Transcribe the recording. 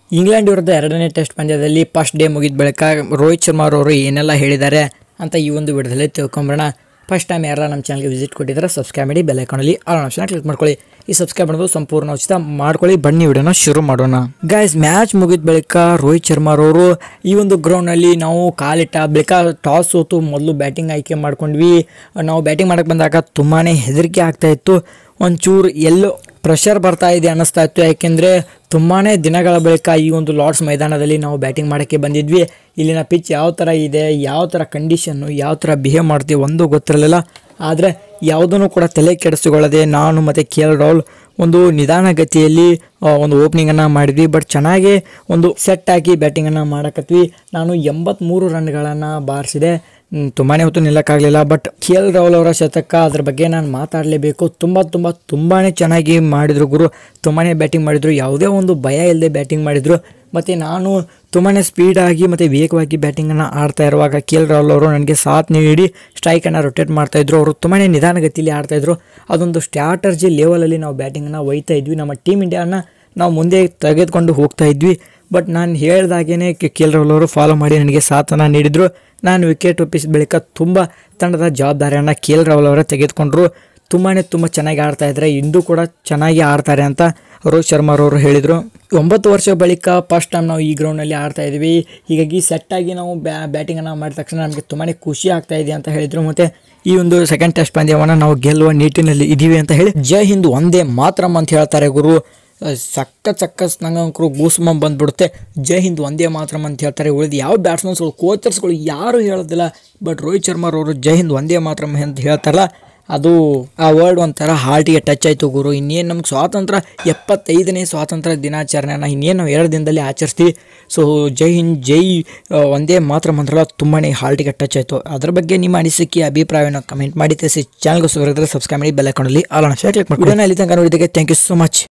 England ವಿರುದ್ಧ ಎರಡನೇ test ಪಂದ್ಯದಲ್ಲಿ ಫಸ್ಟ್ ಡೇ ಮುಗಿದ ಬಳಿಕ ರೋಹಿತ್ ಶರ್ಮಾ ಅವರು ಏನೆಲ್ಲ ಹೇಳಿದ್ದಾರೆ ಅಂತ ಈ ಒಂದು ವಿಡಿಯೋದಲ್ಲಿ ತಿಳ್ಕೊಂಬರೋಣ ಫಸ್ಟ್ ಟೈಮ್ ಯಾರು ನಮ್ಮ ಚಾನಲ್ಗೆ ವಿಸಿಟ್ ಕೊಟ್ಟಿದ್ದಾರೆ ಸಬ್ಸ್ಕ್ರೈಬ್ ಮಾಡಿ ಬೆಲ್ ಐಕಾನಲ್ಲಿ ಆಲ್ ಆಪ್ಷನ್ ಕ್ಲಿಕ್ ಮಾಡ್ಕೊಳ್ಳಿ ಈ ಸಬ್ಸ್ಕ್ರೈಬ್ ಮಾಡೋದು ಸಂಪೂರ್ಣ ಉಚಿತ ಮಾಡ್ಕೊಳ್ಳಿ ಬನ್ನಿ ವಿಡಿಯೋನ ಶುರು ಮಾಡೋಣ ಗೈಸ್ ಮ್ಯಾಚ್ ಮುಗಿದ ಬಳಿಕ ರೋಹಿತ್ ಶರ್ಮಾ ಅವರು ಈ ಒಂದು ಗ್ರೌಂಡ್ನಲ್ಲಿ ನಾವು ಕಾಲಿಟ್ಟ ಬಳಿಕ ಟಾಸ್ ಸೋತು ಮೊದಲು ಬ್ಯಾಟಿಂಗ್ ಆಯ್ಕೆ ಮಾಡ್ಕೊಂಡ್ವಿ ನಾವು ಬ್ಯಾಟಿಂಗ್ ಮಾಡಕ್ಕೆ ಬಂದಾಗ ತುಂಬಾ ಹೆದರಿಕೆ ಆಗ್ತಾ ಇತ್ತು ಒಂಚೂರು ಎಲ್ಲೋ ಪ್ರೆಷರ್ ಬರ್ತಾ ಇದೆ ಅನ್ನಿಸ್ತಾ ಇತ್ತು ಯಾಕೆಂದರೆ ತುಂಬಾ ದಿನಗಳ ಬಳಿಕ ಈ ಒಂದು ಲಾರ್ಡ್ಸ್ ಮೈದಾನದಲ್ಲಿ ನಾವು ಬ್ಯಾಟಿಂಗ್ ಮಾಡೋಕ್ಕೆ ಬಂದಿದ್ವಿ ಇಲ್ಲಿನ ಪಿಚ್ ಯಾವ ಥರ ಇದೆ ಯಾವ ಥರ ಕಂಡೀಷನ್ನು ಯಾವ ಥರ ಬಿಹೇವ್ ಮಾಡ್ತೀವಿ ಒಂದು ಗೊತ್ತಿರಲಿಲ್ಲ ಆದರೆ ಯಾವುದನ್ನು ಕೂಡ ತಲೆ ಕೆಡಿಸಿಕೊಳ್ಳದೆ ನಾನು ಮತ್ತು ಕೆ ಎಲ್ ರಾಹುಲ್ ಒಂದು ನಿಧಾನಗತಿಯಲ್ಲಿ ಆ, ಒಂದು ಓಪನಿಂಗನ್ನು ಮಾಡಿದ್ವಿ ಬಟ್ ಚೆನ್ನಾಗಿ ಒಂದು ಸೆಟ್ ಆಗಿ ಬ್ಯಾಟಿಂಗನ್ನು ಮಾಡಕತ್ವಿ ನಾನು ಎಂಬತ್ತ್ಮೂರು ರನ್ಗಳನ್ನು ಬಾರಿಸಿದೆ ತುಂಬಾ ಹೊತ್ತು ನಿಲ್ಲಕ್ಕಾಗಲಿಲ್ಲ ಬಟ್ ಕೆ ಎಲ್ ರಾಹುಲ್ ಅವರ ಶತಕ ಅದ್ರ ಬಗ್ಗೆ ನಾನು ಮಾತಾಡಲೇಬೇಕು ತುಂಬ ತುಂಬ ತುಂಬಾ ಚೆನ್ನಾಗಿ ಮಾಡಿದರು ಗುರು ತುಂಬಾ ಬ್ಯಾಟಿಂಗ್ ಮಾಡಿದರು ಯಾವುದೇ ಒಂದು ಭಯ ಇಲ್ಲದೆ ಬ್ಯಾಟಿಂಗ್ ಮಾಡಿದರು ಮತ್ತು ನಾನು ತುಂಬಾ ಸ್ಪೀಡಾಗಿ ಮತ್ತು ವೇಗವಾಗಿ ಬ್ಯಾಟಿಂಗನ್ನು ಆಡ್ತಾ ಇರುವಾಗ ಕೆ ಎಲ್ ರಾಹುಲ್ ಅವರು ನನಗೆ ಸಾಥ್ ನೀಡಿ ಸ್ಟ್ರೈಕನ್ನು ರೊಟೇಟ್ ಮಾಡ್ತಾಯಿದ್ರು ಅವರು ತುಂಬಾ ನಿಧಾನಗತಿಯಲ್ಲಿ ಆಡ್ತಾಯಿದ್ರು ಅದೊಂದು ಸ್ಟ್ರಾಟರ್ಜಿ ಲೆವೆಲಲ್ಲಿ ನಾವು ಬ್ಯಾಟಿಂಗನ್ನು ಒಯ್ತಾ ಇದ್ವಿ ನಮ್ಮ ಟೀಮ್ ಇಂಡಿಯಾನ ನಾವು ಮುಂದೆ ತೆಗೆದುಕೊಂಡು ಹೋಗ್ತಾ ಇದ್ವಿ ಬಟ್ ನಾನು ಹೇಳ್ದಾಗೇ ಕೆ ಎಲ್ ರಾಹುಲ್ ಅವರು ಫಾಲೋ ಮಾಡಿ ನನಗೆ ಸಾಥನ್ನು ನೀಡಿದರು ನಾನು ವಿಕೆಟ್ ಒಪ್ಪಿಸಿದ ಬಳಿಕ ತುಂಬ ತಂಡದ ಜವಾಬ್ದಾರಿಯನ್ನು ಕೆ ಎಲ್ ರಾಹುಲ್ ಅವರೇ ತೆಗೆದುಕೊಂಡ್ರು ತುಂಬಾ ತುಂಬ ಚೆನ್ನಾಗಿ ಆಡ್ತಾ ಇದ್ದಾರೆ ಇಂದು ಕೂಡ ಚೆನ್ನಾಗಿ ಆಡ್ತಾರೆ ಅಂತ ರೋಹಿತ್ ಶರ್ಮಾರವರು ಹೇಳಿದರು ಒಂಬತ್ತು ವರ್ಷ ಬಳಿಕ ಫಸ್ಟ್ ಟೈಮ್ ನಾವು ಈ ಗ್ರೌಂಡ್ನಲ್ಲಿ ಆಡ್ತಾ ಇದ್ವಿ ಹೀಗಾಗಿ ಸೆಟ್ಟಾಗಿ ನಾವು ಬ್ಯಾ ಬ್ಯಾಟಿಂಗನ್ನು ಮಾಡಿದ ತಕ್ಷಣ ನಮಗೆ ತುಂಬಾ ಖುಷಿ ಆಗ್ತಾ ಇದೆ ಅಂತ ಹೇಳಿದರು ಮತ್ತು ಈ ಒಂದು ಸೆಕೆಂಡ್ ಟೆಸ್ಟ್ ಪಂದ್ಯವನ್ನು ನಾವು ಗೆಲ್ಲುವ ನಿಟ್ಟಿನಲ್ಲಿ ಇದ್ದೀವಿ ಅಂತ ಹೇಳಿ ಜೈ ಹಿಂದ್ ಒಂದೇ ಮಾತ್ರಂ ಅಂತ ಹೇಳ್ತಾರೆ ಗುರು ಸಕ್ಕ ಚಕ್ಕ ನಂಗಂಕರು ಗೂಸ್ಮಂ ಬಂದ್ಬಿಡುತ್ತೆ ಜೈ ಹಿಂದ್ ಒಂದೇ ಮಾತ್ರಂ ಅಂತ ಹೇಳ್ತಾರೆ ಉಳಿದು ಯಾವ ಬ್ಯಾಟ್ಸ್ಮನ್ಸ್ಗಳು ಕೋಚರ್ಸ್ಗಳು ಯಾರು ಹೇಳೋದಿಲ್ಲ ಬಟ್ ರೋಹಿತ್ ಶರ್ಮಾರವರು ಜೈ ಹಿಂದ್ ಒಂದೇ ಮಾತ್ರಂ ಅಂತ ಹೇಳ್ತಾರಲ್ಲ ಅದು ಆ ವರ್ಡ್ ಒಂಥರ ಹಾರ್ಟಿಗೆ ಟಚ್ ಆಯಿತು ಗುರು ಇನ್ನೇನು ನಮ್ಗೆ ಸ್ವಾತಂತ್ರ್ಯ ಎಪ್ಪತ್ತೈದನೇ ಸ್ವಾತಂತ್ರ್ಯ ದಿನಾಚರಣೆನ ಇನ್ನೇನು ನಾವು ಎರಡು ದಿನದಲ್ಲಿ ಆಚರಿಸ್ತೀವಿ ಸೊ ಜೈ ಹಿಂದ್ ಜೈ ಆ, ಒಂದೇ ಮಾತ್ರ ಮಂತ್ರಲ್ಲ ತುಂಬಾ ಹಾರ್ಟಿಗೆ ಟಚ್ ಆಯಿತು ಅದ್ರ ಬಗ್ಗೆ ನಿಮ್ಮ ಅನಿಸಿಕೆ ಅಭಿಪ್ರಾಯವನ್ನು ಕಮೆಂಟ್ ಮಾಡಿ ತಿಳಿಸಿ ಚಾನಲ್ಗೆ ಸುಗರಿದ್ರೆ ಸಬ್ಸ್ಕ್ರೈಬ್ ಮಾಡಿ ಬೆಲ್ ಐಕಾನಲ್ಲಿ ಆಲ್ ಆನ್ ಕ್ಲಿಕ್ ಮಾಡಿ ವಿಡಿಯೋನ ಇಲ್ಲಿ ತನಕ ನೋಡಿದ್ದಕ್ಕೆ ಥ್ಯಾಂಕ್ ಯು ಸೊ ಮಚ್